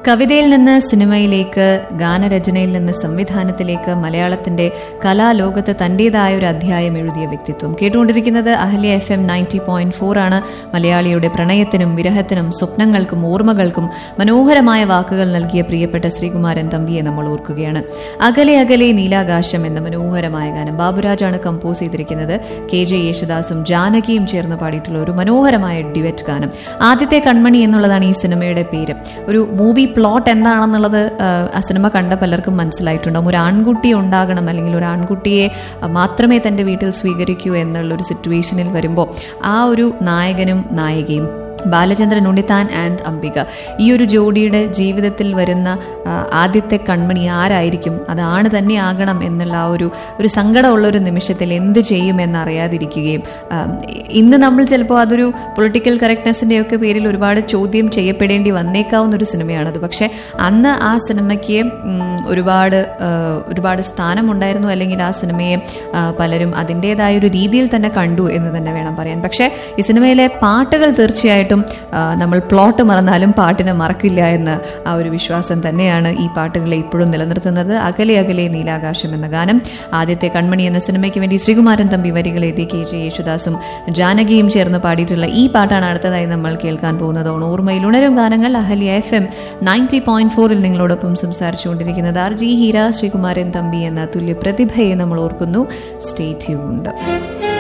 കവിതയിൽ നിന്ന് സിനിമയിലേക്ക് ഗാനരചനയിൽ നിന്ന് സംവിധാനത്തിലേക്ക് മലയാളത്തിന്റെ കലാലോകത്ത് തന്റേതായ ഒരു അധ്യായം എഴുതിയ വ്യക്തിത്വം കേട്ടുകൊണ്ടിരിക്കുന്നത് Ahalya F M ninety point four ആണ് മലയാളിയുടെ പ്രണയത്തിനും വിരഹത്തിനും സ്വപ്നങ്ങൾക്കും ഓർമ്മകൾക്കും മനോഹരമായ വാക്കുകൾ നൽകിയ പ്രിയപ്പെട്ട ശ്രീകുമാരൻ തമ്പിയെ നമ്മൾ ഓർക്കുകയാണ് അകലെ അകലെ നീലാകാശം എന്ന മനോഹരമായ ഗാനം ബാബുരാജാണ് കമ്പോസ് ചെയ്തിരിക്കുന്നത് കെ ജെ യേശുദാസും ജാനകിയും ചേർന്ന് പാടിയിട്ടുള്ള ഒരു മനോഹരമായ ഡിവറ്റ് ഗാനം ആദ്യത്തെ കൺമണി എന്നുള്ളതാണ് ഈ സിനിമയുടെ പേര് ഒരു മൂവി പ്ലോട്ട് എന്താണെന്നുള്ളത് ആ സിനിമ കണ്ട പലർക്കും മനസ്സിലായിട്ടുണ്ടാവും ഒരു ആൺകുട്ടി ഉണ്ടാകണം അല്ലെങ്കിൽ ഒരു ആൺകുട്ടിയെ മാത്രമേ തന്റെ വീട്ടിൽ സ്വീകരിക്കൂ എന്നുള്ള ഒരു സിറ്റുവേഷനിൽ വരുമ്പോൾ ആ ഒരു നായകനും നായികയും ബാലചന്ദ്രൻ ഉണ്ണിത്താൻ ആൻഡ് അംബിക ഈ ഒരു ജോഡിയുടെ ജീവിതത്തിൽ വരുന്ന ആദ്യത്തെ കൺമണി ആരായിരിക്കും അതാണ് തന്നെ ആകണം എന്നുള്ള ആ ഒരു ഒരു സങ്കടമുള്ള ഒരു നിമിഷത്തിൽ എന്ത് ചെയ്യുമെന്ന് അറിയാതിരിക്കുകയും ഇന്ന് നമ്മൾ ചിലപ്പോൾ അതൊരു പൊളിറ്റിക്കൽ കറക്റ്റ്നെസ്സിൻ്റെ ഒക്കെ പേരിൽ ഒരുപാട് ചോദ്യം ചെയ്യപ്പെടേണ്ടി വന്നേക്കാവുന്ന ഒരു സിനിമയാണത് പക്ഷെ അന്ന് ആ സിനിമയ്ക്ക് ഒരുപാട് ഒരുപാട് സ്ഥാനമുണ്ടായിരുന്നു അല്ലെങ്കിൽ ആ സിനിമയെ പലരും അതിൻ്റെതായ ഒരു രീതിയിൽ തന്നെ കണ്ടു എന്ന് തന്നെ വേണം പറയാൻ പക്ഷേ ഈ സിനിമയിലെ പാട്ടുകൾ തീർച്ചയായിട്ടും നമ്മൾ പ്ലോട്ട് മറന്നാലും പാട്ടിനെ മറക്കില്ല എന്ന ആ ഒരു വിശ്വാസം തന്നെയാണ് ഈ പാട്ടുകളെ ഇപ്പോഴും നിലനിർത്തുന്നത് അകലെ അകലെ നീലാകാശം എന്ന ഗാനം ആദ്യത്തെ കൺമണി എന്ന സിനിമയ്ക്ക് വേണ്ടി ശ്രീകുമാരൻ തമ്പി വരികൾ എഴുതി കെ ജെ യേശുദാസും ജാനകിയും ചേർന്ന് പാടിയിട്ടുള്ള ഈ പാട്ടാണ് അടുത്തതായി നമ്മൾ കേൾക്കാൻ പോകുന്നത് ഓർമ്മയിൽ ഉണരും ഗാനങ്ങൾ Ahalya F M ninety point ഫോറിൽ നിങ്ങളോടൊപ്പം സംസാരിച്ചുകൊണ്ടിരിക്കുന്നത് ആർ ജി ഹീര ശ്രീകുമാരൻ തമ്പി എന്ന തുല്യ പ്രതിഭയെ നമ്മൾ ഓർക്കുന്നു സ്റ്റേ ട്യൂൺഡ്